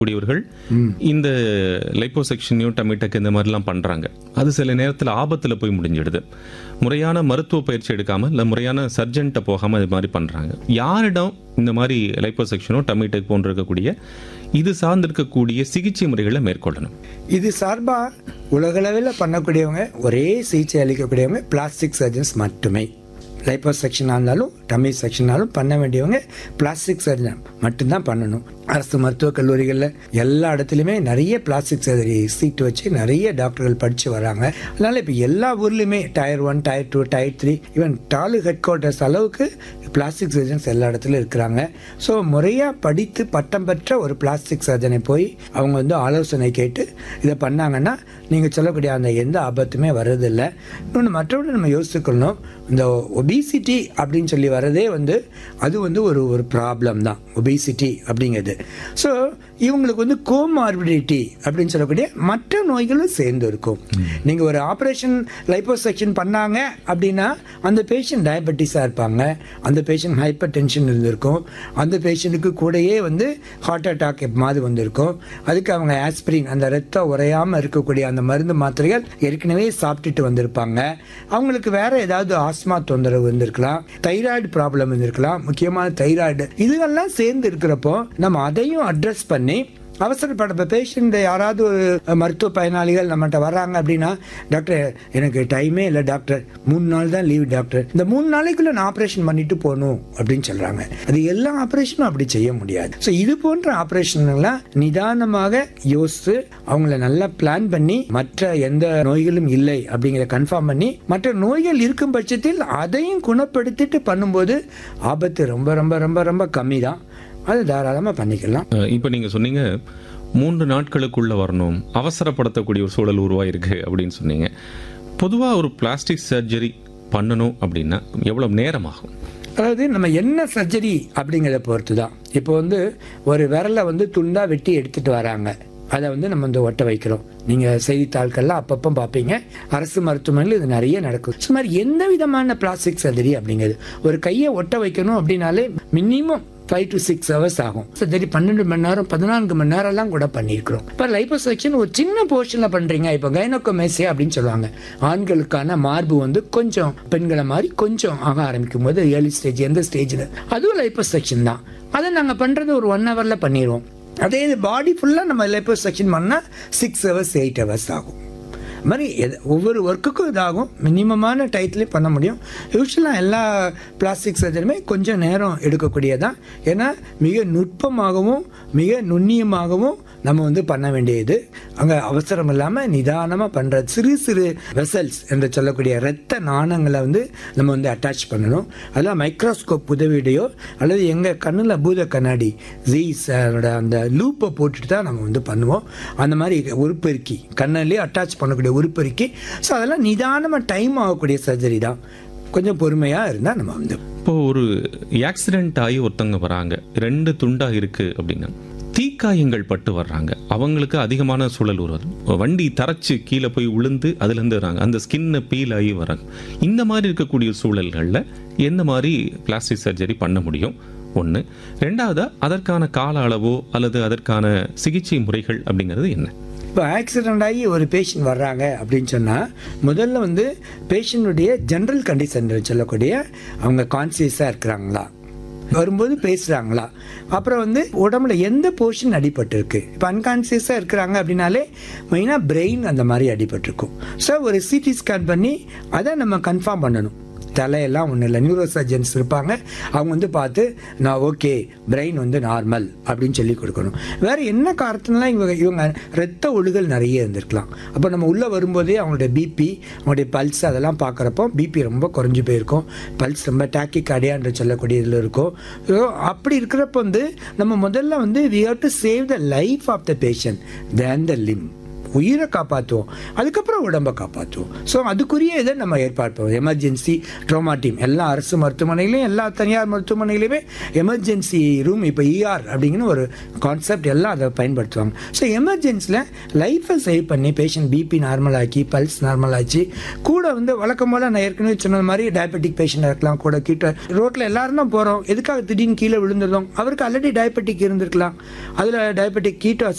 கூடியவர்கள் இந்த லைப்போசெக்ஷனையோ டமிட்டக் இந்த மாதிரிலாம் பண்றாங்க அது சில நேரத்தில் ஆபத்துல போய் முடிஞ்சிடுது முறையான மருத்துவ பயிற்சி எடுக்காம இல்ல முறையான சர்ஜன்ட்ட போகாம இது மாதிரி பண்றாங்க யாரிடம் இந்த மாதிரி லைப்போசெக்ஷனோ டமிட்டக் போன்ற இருக்கக்கூடிய இது சார்ந்திருக்கக்கூடிய சிகிச்சை முறைகளை மேற்கொள்ளணும் இது சார்பா உலகளவில் பண்ணக்கூடியவங்க ஒரே சிகிச்சை அளிக்கக்கூடியவங்க பிளாஸ்டிக் சர்ஜன்ஸ் மட்டுமே லைப்போ செக்ஷனாக இருந்தாலும் டம்மி செக்ஷனாலும் பண்ண வேண்டியவங்க பிளாஸ்டிக் சர்ஜன் மட்டும்தான் பண்ணணும் அரசு மருத்துவக் கல்லூரிகளில் எல்லா இடத்துலையுமே நிறைய பிளாஸ்டிக் சர்ஜரி சீட் வச்சு நிறைய டாக்டர்கள் படித்து வராங்க அதனால இப்போ எல்லா ஊர்லேயுமே tier one tier two tier three even taluk ஹெட் குவார்ட்டர்ஸ் அளவுக்கு பிளாஸ்டிக் சர்ஜன்ஸ் எல்லா இடத்துலையும் இருக்கிறாங்க ஸோ முறையாக படித்து பட்டம் பெற்ற ஒரு பிளாஸ்டிக் சர்ஜனை போய் அவங்க வந்து ஆலோசனை கேட்டு இதை பண்ணாங்கன்னா நீங்கள் சொல்லக்கூடிய அந்த எந்த ஆபத்துமே வர்றதில்லை இன்னொன்று மற்றபடி நம்ம யோசிச்சுக்கணும் இந்த ஒபிசிட்டி அப்படின்னு சொல்லி வர்றதே வந்து அது வந்து ஒரு ஒரு ப்ராப்ளம் தான் ஒபிசிட்டி அப்படிங்கிறது ஸோ இவங்களுக்கு வந்து கோமார்பிடிட்டி அப்படின்னு சொல்லக்கூடிய மற்ற நோய்களும் சேர்ந்து இருக்கும் நீங்கள் ஒரு ஆப்ரேஷன் லைப்போசெக்ஷன் பண்ணாங்க அப்படின்னா அந்த பேஷண்ட் டயபெட்டிஸாக இருப்பாங்க அந்த பேஷண்ட் ஹைப்பர் டென்ஷன் இருந்திருக்கும் அந்த பேஷண்ட்டுக்கு கூடயே வந்து ஹார்ட் அட்டாக் மாதிரி வந்திருக்கும் அதுக்கு அவங்க ஆஸ்பிரின் அந்த ரத்தம் உறையாமல் இருக்கக்கூடிய அந்த மருந்து மாத்திரைகள் ஏற்கனவே சாப்பிட்டுட்டு வந்திருப்பாங்க அவங்களுக்கு வேற ஏதாவது ஆஸ்மா தொந்தரவு வந்திருக்கலாம் தைராய்டு ப்ராப்ளம் இருந்திருக்கலாம் முக்கியமான தைராய்டு இதுவெல்லாம் சேர்ந்து இருக்கிறப்போ நம்ம அதையும் அட்ரஸ் பண்ணி அவசரப்பட இப்போ பேஷண்ட் யாராவது ஒரு மருத்துவ பயனாளிகள் நம்மகிட்ட வர்றாங்க அப்படின்னா டாக்டர் எனக்கு டைமே இல்லை டாக்டர் மூணு நாள் தான் லீவ் டாக்டர் இந்த மூணு நாளைக்குள்ள நான் ஆப்ரேஷன் பண்ணிட்டு போகணும் அப்படின்னு சொல்றாங்க அது எல்லா ஆப்ரேஷனும் அப்படி செய்ய முடியாது ஸோ இது போன்ற ஆப்ரேஷன்லாம் நிதானமாக யோசித்து அவங்கள நல்லா பிளான் பண்ணி மற்ற எந்த நோய்களும் இல்லை அப்படிங்கிறத கன்ஃபார்ம் பண்ணி மற்ற நோய்கள் இருக்கும் பட்சத்தில் அதையும் குணப்படுத்திட்டு பண்ணும்போது ஆபத்து ரொம்ப ரொம்ப ரொம்ப ரொம்ப கம்மி தான் அது தாராளமாக பண்ணிக்கலாம் அஹ் இப்ப நீங்க சொன்னீங்க மூன்று நாட்களுக்குள்ள வரணும் அவசரப்படுத்தக்கூடிய ஒரு சூழல் உருவாயிருக்கு அப்படின்னு சொன்னீங்க பொதுவா ஒரு பிளாஸ்டிக் சர்ஜரி பண்ணணும் அப்படின்னா எவ்வளவு நேரம் ஆகும் அதாவது நம்ம என்ன சர்ஜரி அப்படிங்கிறத பொறுத்து தான் இப்போ வந்து ஒரு விரலை வந்து துண்டா வெட்டி எடுத்துட்டு வராங்க அதை வந்து நம்ம வந்து ஒட்ட வைக்கிறோம் நீங்க செய்தித்தாள்கள்லாம் அப்பப்போ பார்ப்பீங்க அரசு மருத்துவமனையில் இது நிறைய நடக்கும் ஸோ மாதிரி எந்த விதமான பிளாஸ்டிக் சர்ஜரி அப்படிங்கிறது ஒரு கையை ஒட்ட வைக்கணும் அப்படின்னாலே minimum five to six hours ஆகும் சர்ஜரி பன்னெண்டு மணி நேரம் பதினான்கு மணி நேரம்லாம் கூட பண்ணியிருக்கிறோம் இப்போ லைப்போசெக்ஷன் ஒரு சின்ன போர்ஷனில் பண்ணுறீங்க இப்போ கைனோகோமேசியா அப்படின்னு சொல்லுவாங்க ஆண்களுக்கான மார்பு வந்து கொஞ்சம் பெண்களை மாதிரி கொஞ்சம் ஆக ஆரம்பிக்கும் போது ஏர்லி ஸ்டேஜ் எந்த ஸ்டேஜில் அதுவும் லைப்போசெக்ஷன் தான் அதை நாங்கள் பண்ணுறது ஒரு ஒன் ஹவரில் பண்ணிடுவோம் அதே இது பாடி ஃபுல்லாக நம்ம லைப்போசெக்ஷன் பண்ணால் சிக்ஸ் ஹவர்ஸ் எயிட் ஹவர்ஸ் ஆகும் அது மாதிரி எது ஒவ்வொரு ஒர்க்குக்கும் இதாகும் மினிமமான டயத்துலேயும் பண்ண முடியும் யூஸ்வலாக எல்லா பிளாஸ்டிக் சர்ஜரியுமே கொஞ்சம் நேரம் எடுக்கக்கூடியதான் ஏன்னா மிக நுட்பமாகவும் மிக நுண்ணியமாகவும் நம்ம வந்து பண்ண வேண்டியது அங்கே அவசரம் இல்லாமல் நிதானமாக பண்ணுற சிறு சிறு வெசல்ஸ் என்று சொல்லக்கூடிய இரத்த நாணங்களை வந்து நம்ம வந்து அட்டாச் பண்ணணும் அதெல்லாம் மைக்ரோஸ்கோப் உதவியுடையோ அல்லது எங்கள் கண்ணில் பூத கண்ணாடி ஜீஸ் அந்த லூப்பை போட்டுட்டு தான் நம்ம வந்து பண்ணுவோம் அந்த மாதிரி உருப்பெருக்கி கண்ணிலே அட்டாச் பண்ணக்கூடிய உருப்பெருக்கி ஸோ அதெல்லாம் நிதானமாக டைம் ஆகக்கூடிய சர்ஜரி தான் கொஞ்சம் பொறுமையாக இருந்தால் நம்ம வந்து இப்போ ஒரு ஆக்சிடென்ட் ஆகி ஒருத்தவங்க வராங்க ரெண்டு துண்டா இருக்கு அப்படின்னா தீக்காயங்கள் பட்டு வர்றாங்க அவங்களுக்கு அதிகமான சூழல் உருவாது வண்டி தரைச்சு கீழே போய் விழுந்து அதுல இருந்து வராங்க அந்த ஸ்கின்னை பீல் ஆகி வராங்க இந்த மாதிரி இருக்கக்கூடிய சூழல்களில் எந்த மாதிரி பிளாஸ்டிக் சர்ஜரி பண்ண முடியும் ஒன்று ரெண்டாவதா அதற்கான கால அளவோ அல்லது அதற்கான சிகிச்சை முறைகள் அப்படிங்கிறது என்ன இப்போ ஆக்சிடென்ட் ஆகி ஒரு பேஷண்ட் வர்றாங்க அப்படின்னு சொன்னால் முதல்ல வந்து பேஷண்ட்டுடைய ஜென்ரல் கண்டிஷன் சொல்லக்கூடிய அவங்க கான்சியஸாக இருக்கிறாங்களா வரும்போது பேசுகிறாங்களா அப்புறம் வந்து உடம்புல எந்த போர்ஷன் அடிபட்டிருக்கு இப்போ அன்கான்சியஸாக இருக்கிறாங்க அப்படின்னாலே மெயினாக பிரெயின் அந்த மாதிரி அடிபட்டிருக்கும் ஸோ ஒரு சிடி ஸ்கேன் பண்ணி அதை நம்ம கன்ஃபார்ம் பண்ணணும் தலையெல்லாம் ஒன்றும் இல்லை நியூரோ சர்ஜன்ஸ் இருப்பாங்க அவங்க வந்து பார்த்து நான் ஓகே பிரெயின் வந்து நார்மல் அப்படின்னு சொல்லி கொடுக்கணும் வேற என்ன காரணத்தினால இவங்க இவங்க ரத்த ஒழுகல் நிறைய இருந்திருக்கலாம் அப்போ நம்ம உள்ளே வரும்போதே அவங்களுடைய பிபி அவங்களுடைய பல்ஸ் அதெல்லாம் பார்க்குறப்போ பிபி ரொம்ப குறைஞ்சு போயிருக்கும் பல்ஸ் ரொம்ப டாக்கி கடையான்ற சொல்லக்கூடிய இதில் இருக்கும் ஸோ அப்படி இருக்கிறப்ப வந்து நம்ம முதல்ல வந்து we have to save the life of the patient then the limb உயிரை காப்பாற்றுவோம் அதுக்கப்புறம் உடம்பை காப்பாற்றுவோம் ஸோ அதுக்குரிய இதை நம்ம ஏற்பாடு எமர்ஜென்சி ட்ரோமா டீம் எல்லா அரசு மருத்துவமனையிலையும் எல்லா தனியார் மருத்துவமனையிலுமே எமர்ஜென்சி ரூம் இப்போ இஆர் அப்படிங்கிற ஒரு கான்செப்ட் எல்லாம் அதை பயன்படுத்துவாங்க ஸோ எமர்ஜென்சியில் லைஃப்பை சேவ் பண்ணி பேஷண்ட் பிபி நார்மல் ஆக்கி பல்ஸ் நார்மல் ஆச்சு கூட வந்து வழக்கம் போல் நான் ஏற்கனவே சொன்ன மாதிரி டயபெட்டிக் பேஷண்டாக இருக்கலாம் கூட கீட்ட ரோட்டில் எல்லாரும் தான் போகிறோம் எதுக்காக திடீர்னு கீழே விழுந்துருந்தோம் அவருக்கு ஆல்ரெடி டயபெட்டிக் இருந்திருக்கலாம் அதில் டயபெட்டிக் கீட்டோ